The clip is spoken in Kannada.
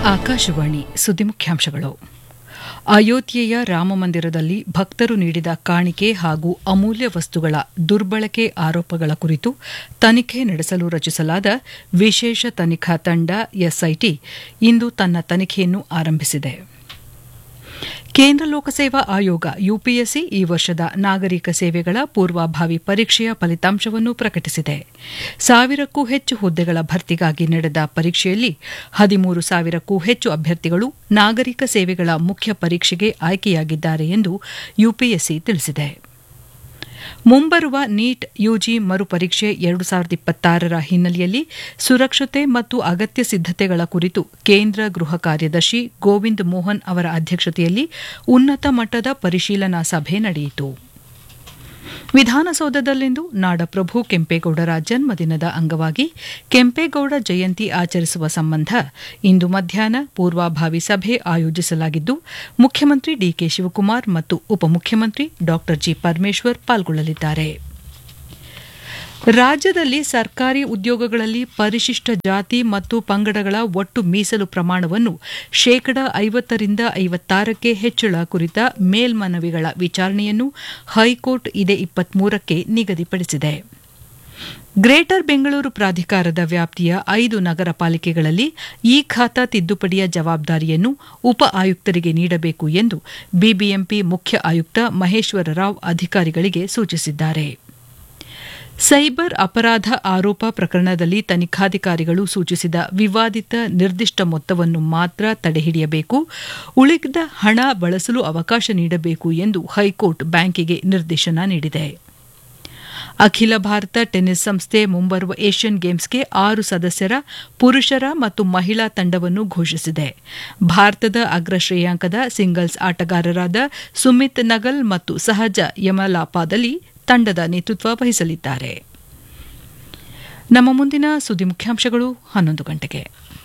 ಆಕಾಶವಾಣಿ ಸುದ್ದಿ ಮುಖ್ಯಾಂಶಗಳು ಅಯೋಧ್ಯೆಯ ರಾಮಮಂದಿರದಲ್ಲಿ ಭಕ್ತರು ನೀಡಿದ ಕಾಣಿಕೆ ಹಾಗೂ ಅಮೂಲ್ಯ ವಸ್ತುಗಳ ದುರ್ಬಳಕೆ ಆರೋಪಗಳ ಕುರಿತು ತನಿಖೆ ನಡೆಸಲು ರಚಿಸಲಾದ ವಿಶೇಷ ತನಿಖಾ ತಂಡ ಎಸ್ಐಟಿ ಇಂದು ತನ್ನ ತನಿಖೆಯನ್ನು ಆರಂಭಿಸಿದೆ ಕೇಂದ್ರ ಲೋಕಸೇವಾ ಆಯೋಗ ಯುಪಿಎಸ್ಸಿ ಈ ವರ್ಷದ ನಾಗರಿಕ ಸೇವೆಗಳ ಪೂರ್ವಭಾವಿ ಪರೀಕ್ಷೆಯ ಫಲಿತಾಂಶವನ್ನು ಪ್ರಕಟಿಸಿದೆ ಸಾವಿರಕ್ಕೂ ಹೆಚ್ಚು ಹುದ್ದೆಗಳ ಭರ್ತಿಗಾಗಿ ನಡೆದ ಪರೀಕ್ಷೆಯಲ್ಲಿ ಹದಿಮೂರು ಸಾವಿರಕ್ಕೂ ಹೆಚ್ಚು ಅಭ್ಯರ್ಥಿಗಳು ನಾಗರಿಕ ಸೇವೆಗಳ ಮುಖ್ಯ ಪರೀಕ್ಷೆಗೆ ಆಯ್ಕೆಯಾಗಿದ್ದಾರೆ ಎಂದು ಯುಪಿಎಸ್ಸಿ ತಿಳಿಸಿದೆ ಮುಂಬರುವ ನೀಟ್ ಯುಜಿ ಮರುಪರೀಕ್ಷೆ ಎರಡು ಸಾವಿರದ ಇಪ್ಪತ್ತಾರರ ಹಿನ್ನೆಲೆಯಲ್ಲಿ ಸುರಕ್ಷತೆ ಮತ್ತು ಅಗತ್ಯ ಸಿದ್ದತೆಗಳ ಕುರಿತು ಕೇಂದ್ರ ಗೃಹ ಕಾರ್ಯದರ್ಶಿ ಗೋವಿಂದ್ ಮೋಹನ್ ಅವರ ಅಧ್ಯಕ್ಷತೆಯಲ್ಲಿ ಉನ್ನತ ಮಟ್ಟದ ಪರಿಶೀಲನಾ ಸಭೆ ನಡೆಯಿತು ವಿಧಾನಸೌಧದಲ್ಲಿಂದು ನಾಡಪ್ರಭು ಕೆಂಪೇಗೌಡರ ಜನ್ಮದಿನದ ಅಂಗವಾಗಿ ಕೆಂಪೇಗೌಡ ಜಯಂತಿ ಆಚರಿಸುವ ಸಂಬಂಧ ಇಂದು ಮಧ್ಯಾಹ್ನ ಪೂರ್ವಭಾವಿ ಸಭೆ ಆಯೋಜಿಸಲಾಗಿದ್ದು ಮುಖ್ಯಮಂತ್ರಿ ಡಿಕೆ ಶಿವಕುಮಾರ್ ಮತ್ತು ಉಪಮುಖ್ಯಮಂತ್ರಿ ಡಾ ಜಿ ಪರಮೇಶ್ವರ್ ಪಾಲ್ಗೊಳ್ಳಲಿದ್ದಾರೆ ರಾಜ್ಯದಲ್ಲಿ ಸರ್ಕಾರಿ ಉದ್ಯೋಗಗಳಲ್ಲಿ ಪರಿಶಿಷ್ಟ ಜಾತಿ ಮತ್ತು ಪಂಗಡಗಳ ಒಟ್ಟು ಮೀಸಲು ಪ್ರಮಾಣವನ್ನು ಶೇಕಡ ಐವತ್ತರಿಂದ ಐವತ್ತಾರಕ್ಕೆ ಹೆಚ್ಚಳ ಕುರಿತ ಮೇಲ್ಮನವಿಗಳ ವಿಚಾರಣೆಯನ್ನು ಹೈಕೋರ್ಟ್ ಇದೇ ಇಪ್ಪತ್ಮೂರಕ್ಕೆ ನಿಗದಿಪಡಿಸಿದೆ ಗ್ರೇಟರ್ ಬೆಂಗಳೂರು ಪ್ರಾಧಿಕಾರದ ವ್ಯಾಪ್ತಿಯ ಐದು ನಗರ ಪಾಲಿಕೆಗಳಲ್ಲಿ ಈ ಖಾತಾ ತಿದ್ದುಪಡಿಯ ಜವಾಬ್ದಾರಿಯನ್ನು ಉಪ ಆಯುಕ್ತರಿಗೆ ನೀಡಬೇಕು ಎಂದು ಬಿಬಿಎಂಪಿ ಮುಖ್ಯ ಆಯುಕ್ತ ಮಹೇಶ್ವರ ರಾವ್ ಅಧಿಕಾರಿಗಳಿಗೆ ಸೂಚಿಸಿದ್ದಾರೆ ಸೈಬರ್ ಅಪರಾಧ ಆರೋಪ ಪ್ರಕರಣದಲ್ಲಿ ತನಿಖಾಧಿಕಾರಿಗಳು ಸೂಚಿಸಿದ ವಿವಾದಿತ ನಿರ್ದಿಷ್ಟ ಮೊತ್ತವನ್ನು ಮಾತ್ರ ತಡೆಹಿಡಿಯಬೇಕು ಉಳಿದ ಹಣ ಬಳಸಲು ಅವಕಾಶ ನೀಡಬೇಕು ಎಂದು ಹೈಕೋರ್ಟ್ ಬ್ಯಾಂಕಿಗೆ ನಿರ್ದೇಶನ ನೀಡಿದೆ ಅಖಿಲ ಭಾರತ ಟೆನ್ನಿಸ್ ಸಂಸ್ಥೆ ಮುಂಬರುವ ಏಷ್ಯನ್ ಗೇಮ್ಸ್ಗೆ ಆರು ಸದಸ್ಯರ ಪುರುಷರ ಮತ್ತು ಮಹಿಳಾ ತಂಡವನ್ನು ಘೋಷಿಸಿದೆ ಭಾರತದ ಅಗ್ರ ಶ್ರೇಯಾಂಕದ ಸಿಂಗಲ್ಸ್ ಆಟಗಾರರಾದ ಸುಮಿತ್ ನಗಲ್ ಮತ್ತು ಸಹಜ ಯಮಲಾಪಾದಲ್ಲಿ ತಂಡದ ನೇತೃತ್ವ ವಹಿಸಲಿದ್ದಾರೆ ನಮ್ಮ ಮುಂದಿನ ಸುದ್ದಿ ಮುಖ್ಯಾಂಶಗಳು ಹನ್ನೊಂದು ಗಂಟೆಗೆ